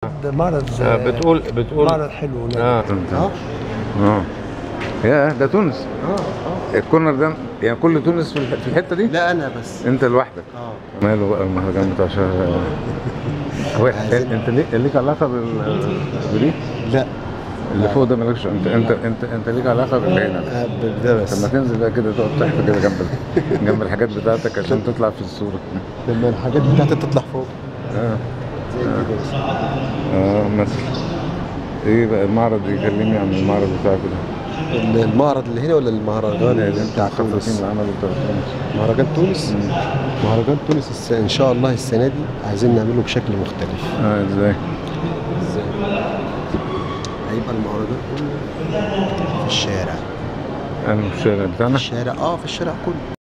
ده معرض آه بتقول بتقول معرض حلو هناك اه اه اه يا ده تونس اه اه الكورنر ده يعني كل تونس في الح- في الحته دي لا انا بس انت لوحدك اه ماله بقى المهرجان بتاع شهر هو عايزين- انت ليك ليك علاقه بال بدي لا اللي فوق ده مالكش انت انت انت انت ليك علاقه باللي هنا آه، ده طب ما بس تنزل بقى كده تقعد تحت كده جنب ال- جنب الحاجات بتاعتك عشان تطلع في الصوره لما الحاجات بتاعتي تطلع فوق اه زي كده بس اه مثلا ايه بقى المعرض يكلمني عن المعرض بتاعك ده المعرض اللي هنا ولا المهرجان اللي اللي انت بتاع مخططين تونس العمل بتاع تونس مهرجان تونس مهرجان تونس الس... ان شاء الله السنه دي عايزين نعمله بشكل مختلف اه ازاي ازاي هيبقى المهرجان كله في الشارع انا في الشارع في بتاعنا الشارع اه في الشارع كله